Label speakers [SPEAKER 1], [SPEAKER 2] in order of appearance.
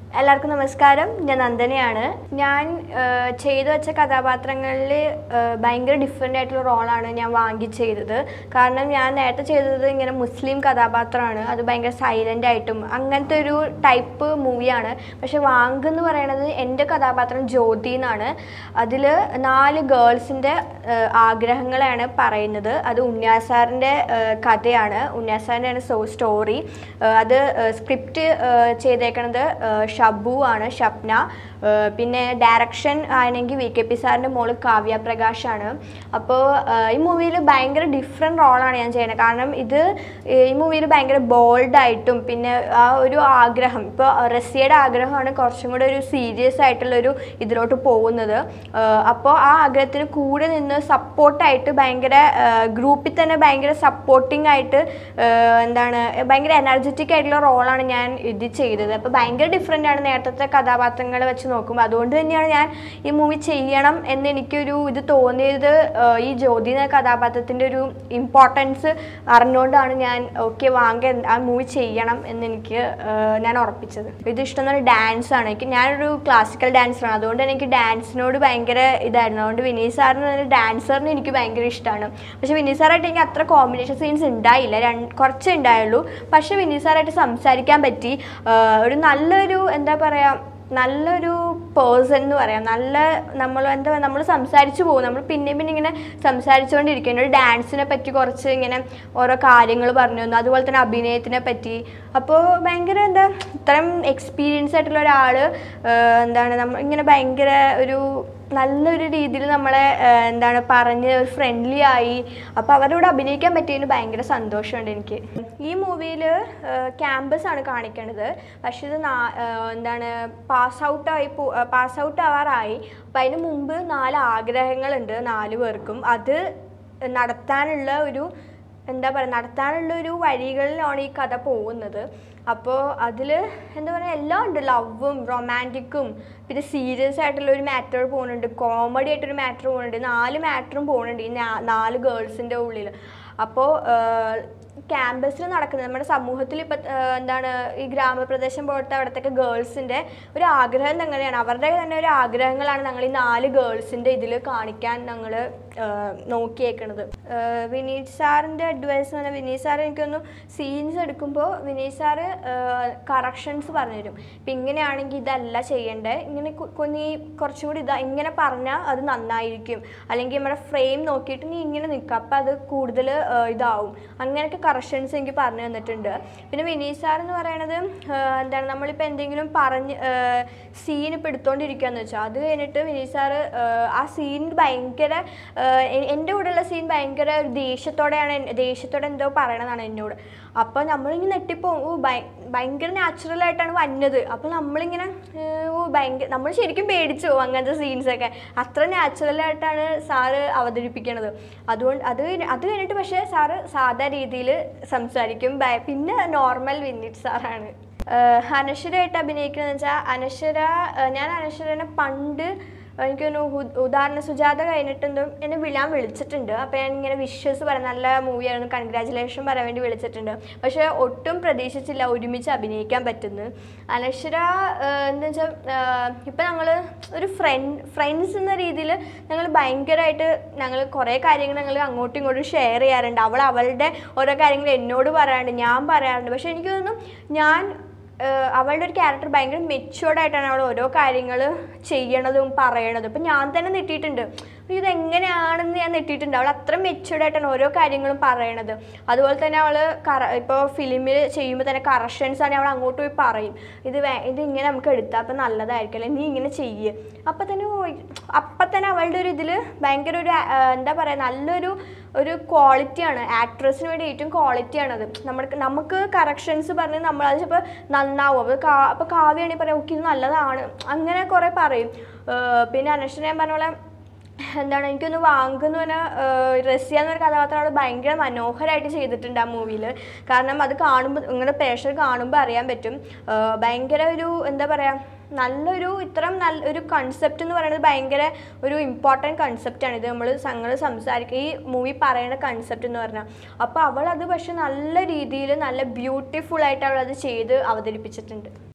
[SPEAKER 1] എല്ലാവർക്കും നമസ്കാരം ഞാൻ നന്ദനയാണ് ഞാൻ ഏഹ്, ചെയ്തു വെച്ച കഥാപാത്രങ്ങളിൽ ഏഹ്, ഭയങ്കര ഡിഫറെൻ്റ് ആയിട്ടുള്ള റോളാണ് ഞാൻ വാങ്ങി ചെയ്തത് കാരണം ഞാൻ നേരത്തെ ചെയ്തത് ഇങ്ങനെ മുസ്ലിം കഥാപാത്രമാണ് അത് ഭയങ്കര സൈലൻ്റ് ആയിട്ടും അങ്ങനത്തെ ഒരു ടൈപ്പ് മൂവിയാണ് പക്ഷെ വാങ്ക് എന്ന് പറയുന്നത് എൻ്റെ കഥാപാത്രം ജ്യോതി എന്നാണ് അതിൽ നാല് ഗേൾസിൻ്റെ ആഗ്രഹങ്ങളാണ് പറയുന്നത് അത് ഉണ്ണിയാസാറിൻ്റെ കഥയാണ് ഉണ്ണിയാസാറിൻ്റെ സോ സ്റ്റോറി അത് സ്ക്രിപ്റ്റ് ചെയ്തേക്കണത് ഏഹ്, ഷബു ആണ് ഷപ്ന ഏഹ്, പിന്നെ ഡയറക്ഷൻ ആണെങ്കിൽ വി കെ പി സാറിൻ്റെ മോള് കാവ്യ പ്രകാശാണ് അപ്പോൾ ഈ മൂവിയിൽ ഭയങ്കര ഡിഫറെൻറ്റ് റോളാണ് ഞാൻ ചെയ്യുന്നത് കാരണം ഇത് ഈ മൂവിയിൽ ഭയങ്കര ബോൾഡായിട്ടും പിന്നെ ആ ഒരു ആഗ്രഹം ഇപ്പോൾ റസിയയുടെ ആഗ്രഹമാണ് കുറച്ചും കൂടെ ഒരു സീരിയസ് ആയിട്ടുള്ളൊരു ഇതിലോട്ട് പോകുന്നത് അപ്പോൾ ആ ആഗ്രഹത്തിന് കൂടെ നിന്ന് സപ്പോർട്ടായിട്ട് ഭയങ്കര ഗ്രൂപ്പിൽ തന്നെ ഭയങ്കര സപ്പോർട്ടിംഗ് ആയിട്ട് ഏഹ്, എന്താണ് ഭയങ്കര എനർജറ്റിക് ആയിട്ടുള്ള റോളാണ് ഞാൻ ഇത് ചെയ്തത് അപ്പോൾ ഭയങ്കര ഡിഫറെൻ്റ് ആണ് നേരത്തെ കഥാപാത്രങ്ങൾ വെച്ച് നോക്കുമ്പോൾ അതുകൊണ്ട് തന്നെയാണ് ഞാൻ ഈ മൂവി ചെയ്യണം എന്ന് എനിക്കൊരു ഇത് തോന്നിയത് ഏഹ്, ഈ ജ്യോതി എന്ന കഥാപാത്രത്തിൻ്റെ ഒരു ഇമ്പോർട്ടൻസ് അറിഞ്ഞുകൊണ്ടാണ് ഞാൻ ഓക്കെ വാങ്ക ആ മൂവി ചെയ്യണം എന്ന് എനിക്ക് ഏഹ്, ഞാൻ ഉറപ്പിച്ചത് ഇത് ഇഷ്ടം എന്ന് പറഞ്ഞാൽ ഡാൻസ് ആണ് എനിക്ക് ഞാനൊരു ക്ലാസിക്കൽ ഡാൻസറാണ് അതുകൊണ്ട് തന്നെ എനിക്ക് ഡാൻസിനോട് ഭയങ്കര ഇതായിരുന്നു അതുകൊണ്ട് വിനീത് സാറിന് ഡാൻസറിന് എനിക്ക് ഭയങ്കര ഇഷ്ടമാണ് പക്ഷേ വിനീത് സാറായിട്ട് എനിക്ക് അത്ര കോമ്പിനേഷൻ സീൻസ് ഉണ്ടായില്ല രണ്ട് കുറച്ചേ ഉണ്ടായുള്ളൂ പക്ഷേ വിനീത് സാറായിട്ട് സംസാരിക്കാൻ പറ്റി ആഹ് ഒരു നല്ലൊരു എന്താ പറയുക നല്ലൊരു പേഴ്സൺ എന്ന് പറയാം നല്ല നമ്മൾ എന്താ നമ്മൾ സംസാരിച്ചു പോകും നമ്മൾ പിന്നെ പിന്നെ ഇങ്ങനെ സംസാരിച്ചുകൊണ്ടിരിക്കും എന്നോട് ഡാൻസിനെ പറ്റി കുറച്ച് ഇങ്ങനെ ഓരോ കാര്യങ്ങൾ പറഞ്ഞു തന്നു അതുപോലെ തന്നെ അഭിനയത്തിനെ പറ്റി അപ്പോൾ ഭയങ്കര എന്താ ഇത്രയും എക്സ്പീരിയൻസ് ആയിട്ടുള്ള ഒരാൾ എന്താണ് നമ്മൾ ഇങ്ങനെ ഭയങ്കര ഒരു നല്ലൊരു രീതിയിൽ നമ്മളെ ഏഹ്, എന്താണ് പറഞ്ഞ് ഒരു ഫ്രണ്ട്ലി ആയി അപ്പോൾ അവരുടെ കൂടെ അഭിനയിക്കാൻ പറ്റിയതിന് ഭയങ്കര സന്തോഷമുണ്ട് എനിക്ക് ഈ മൂവിയിൽ ക്യാമ്പസ് ആണ് കാണിക്കണത് പക്ഷെ ഇത് നാ- ഏഹ്, എന്താണ് പാസ് ഔട്ടായി പാസ് ഔട്ട് ആവാറായി അപ്പം അതിന് മുമ്പ് നാല് ആഗ്രഹങ്ങളുണ്ട് നാല് പേർക്കും അത് നടത്താനുള്ള ഒരു എന്താ പറയുക നടത്താനുള്ള ഒരു വഴികളിലാണ് ഈ കഥ പോകുന്നത് അപ്പോൾ അതിൽ എന്താ പറയുക എല്ലാം ഉണ്ട് ലവും റൊമാൻറ്റിക്കും പിന്നെ സീരിയസ് ആയിട്ടുള്ള ഒരു മാറ്റർ പോകുന്നുണ്ട് കോമഡി ആയിട്ടൊരു മാറ്റർ പോകുന്നുണ്ട് നാല് മാറ്ററും പോകുന്നുണ്ട് ഈ നാ- നാല് ഗേൾസിൻ്റെ ഉള്ളിൽ അപ്പോൾ ക്യാമ്പസിൽ നടക്കുന്നത് നമ്മുടെ സമൂഹത്തിൽ ഇപ്പം എന്താണ് ഈ ഗ്രാമപ്രദേശം പോലത്തെ അവിടത്തേക്ക് ഗേൾസിൻ്റെ ഒരു ആഗ്രഹം തന്നെയാണ് അവരുടെ തന്നെ ഒരു ആഗ്രഹങ്ങളാണ് ഞങ്ങൾ ഈ നാല് ഗേൾസിൻ്റെ ഇതിൽ കാണിക്കാൻ ഞങ്ങൾ നോക്കിയേക്കണത് ഏഹ് വിനീത് സാറിൻ്റെ അഡ്വൈസ് എന്ന് പറഞ്ഞാൽ വിനീത് സാർ എനിക്കൊന്ന് സീൻസ് എടുക്കുമ്പോൾ വിനീത് സാറ് കറക്ഷൻസ് പറഞ്ഞുതരും ഇപ്പം ഇങ്ങനെയാണെങ്കിൽ ഇതല്ല ചെയ്യേണ്ടത് ഇങ്ങനെ കു- കു- നീ കുറച്ചും കൂടി ഇതാ ഇങ്ങനെ പറഞ്ഞാൽ അത് നന്നായിരിക്കും അല്ലെങ്കിൽ നമ്മുടെ ഫ്രെയിം നോക്കിയിട്ട് നീ ഇങ്ങനെ നിൽക്കുക അപ്പം അത് കൂടുതൽ ഇതാവും അങ്ങനെയൊക്കെ കറക്ഷൻസ് എനിക്ക് പറഞ്ഞു തന്നിട്ടുണ്ട് പിന്നെ വിനീത് സാർ എന്ന് പറയണത് ഏഹ് എന്താണ് നമ്മളിപ്പോൾ എന്തെങ്കിലും പറഞ്ഞ് സീൻ ഇപ്പോൾ എടുത്തുകൊണ്ടിരിക്കുകയെന്ന് വെച്ചാൽ അത് കഴിഞ്ഞിട്ട് വിനീത് സാറ് ആ സീൻ ഭയങ്കര ഏഹ് എ- എൻ്റെ കൂടെയുള്ള സീൻ ഭയങ്കര ഒരു ദേഷ്യത്തോടെയാണ് എൻ- ദേഷ്യത്തോടെ എന്തോ പറയണതാണ് എന്നോട് അപ്പോൾ നമ്മളിങ്ങനെ നെട്ടിപ്പോവും ഓ ഭയ ഭയങ്കര നാച്ചുറൽ ആയിട്ടാണ് വന്നത് അപ്പോൾ നമ്മളിങ്ങനെ ഏഹ്, ഓ ഭയങ്കര നമ്മൾ ശരിക്കും പേടിച്ചു പോകും അങ്ങനത്തെ സീൻസൊക്കെ അത്ര നാച്ചുറൽ ആയിട്ടാണ് സാറ് അവതരിപ്പിക്കണത് അതുകൊണ്ട് അത് കഴിഞ്ഞ് അത് കഴിഞ്ഞിട്ട് പക്ഷേ സാറ് സാധാ രീതിയിൽ സംസാരിക്കും ഭയ- പിന്നെ നോർമൽ വിനീത് സാറാണ് ഏഹ്, അനശ്വരമായിട്ട് അഭിനയിക്കുന്നത് വെച്ചാൽ അനശ്വര ഏഹ്, ഞാൻ അനശ്വരനെ പണ്ട് എനിക്കൊന്ന് ഉദാഹരണ സുജാത കഴിഞ്ഞിട്ട് എന്തോ എന്നെ വിളാൻ വിളിച്ചിട്ടുണ്ട് അപ്പോൾ ഞാൻ ഇങ്ങനെ വിശ്വസ് പറയാൻ നല്ല മൂവിയായിരുന്നു കൺഗ്രാജുലേഷൻ പറയാൻ വേണ്ടി വിളിച്ചിട്ടുണ്ട് പക്ഷേ ഒട്ടും പ്രതീക്ഷിച്ചില്ല ഒരുമിച്ച് അഭിനയിക്കാൻ പറ്റുന്നു അനശ്വര ഏഹ്, എന്താ വെച്ചാൽ ഇപ്പം ഞങ്ങൾ ഒരു ഫ്രണ്ട് ഫ്രണ്ട്സ് എന്ന രീതിയിൽ ഞങ്ങൾ ഭയങ്കരമായിട്ട് ഞങ്ങൾ കുറേ കാര്യങ്ങൾ ഞങ്ങൾ അങ്ങോട്ടും ഇങ്ങോട്ടും ഷെയർ ചെയ്യാറുണ്ട് അവൾ അവളുടെ ഓരോ കാര്യങ്ങൾ എന്നോട് പറയാറുണ്ട് ഞാൻ പറയാറുണ്ട് പക്ഷേ എനിക്ക് തോന്നുന്നു ഞാൻ ഏഹ് അവളുടെ ഒരു ക്യാരക്ടർ ഭയങ്കര മെച്ചുവേർഡ് ആയിട്ടാണ് അവൾ ഓരോ കാര്യങ്ങൾ ചെയ്യണതും പറയണതും ഇപ്പം ഞാൻ തന്നെ നെട്ടിയിട്ടുണ്ട് ഇത് എങ്ങനെയാണെന്ന് ഞാൻ നെട്ടിയിട്ടുണ്ട് അവൾ അത്ര മെച്ചുവേർഡ് ആയിട്ടാണ് ഓരോ കാര്യങ്ങളും പറയണത് അതുപോലെ തന്നെ അവൾ കറ ഇപ്പോൾ ഫിലിമിൽ ചെയ്യുമ്പോൾ തന്നെ കറക്ഷൻസ് ആണെങ്കിൽ അവൾ അങ്ങോട്ട് പോയി പറയും ഇത് വേ ഇത് ഇങ്ങനെ നമുക്ക് എടുത്താൽ അപ്പം നല്ലതായിരിക്കും അല്ലെങ്കിൽ നീ ഇങ്ങനെ ചെയ്യ് അപ്പം തന്നെ പോയി അപ്പം തന്നെ അവളുടെ ഒരു ഇതിൽ ഭയങ്കര ഒരു ആ, എന്താ പറയുക നല്ലൊരു ഒരു ക്വാളിറ്റിയാണ് ആക്ട്രസിന് വേണ്ടി ഏറ്റവും ക്വാളിറ്റിയാണത് നമ്മുടെ നമുക്ക് കറക്ഷൻസ് പറഞ്ഞ് നമ്മളത് ചിലപ്പോൾ നന്നാവും അപ്പോൾ കാ അപ്പോൾ കാവ്യാണെങ്കിൽ പറയാം ഓക്കെ ഇത് നല്ലതാണ് അങ്ങനെ കുറേ പറയും ഏഹ് പിന്നെ അനശ്വര ഞാൻ പറഞ്ഞ പോലെ എന്താണ് എനിക്കൊന്ന് വാങ്ങുന്ന പറഞ്ഞാൽ റസിയ എന്നൊരു കഥാപാത്രം അവിടെ ഭയങ്കര മനോഹരമായിട്ട് ചെയ്തിട്ടുണ്ട് ആ മൂവിയിൽ കാരണം അത് കാണുമ്പോൾ നിങ്ങളുടെ പ്രേക്ഷകർ കാണുമ്പോൾ അറിയാൻ പറ്റും ഏഹ് ഭയങ്കര ഒരു എന്താ പറയുക നല്ലൊരു ഇത്തരം നല്ല ഒരു കൺസെപ്റ്റ് എന്ന് പറയുന്നത് ഭയങ്കര ഒരു ഇമ്പോർട്ടൻറ്റ് കൺസെപ്റ്റാണ് ഇത് നമ്മൾ ഞങ്ങൾ സംസാരിക്കുക ഈ മൂവി പറയുന്ന കൺസെപ്റ്റ് എന്ന് പറഞ്ഞാൽ അപ്പോൾ അവൾ അത് പക്ഷെ നല്ല രീതിയിൽ നല്ല ബ്യൂട്ടിഫുൾ ആയിട്ട് അവൾ അത് ചെയ്ത് അവതരിപ്പിച്ചിട്ടുണ്ട്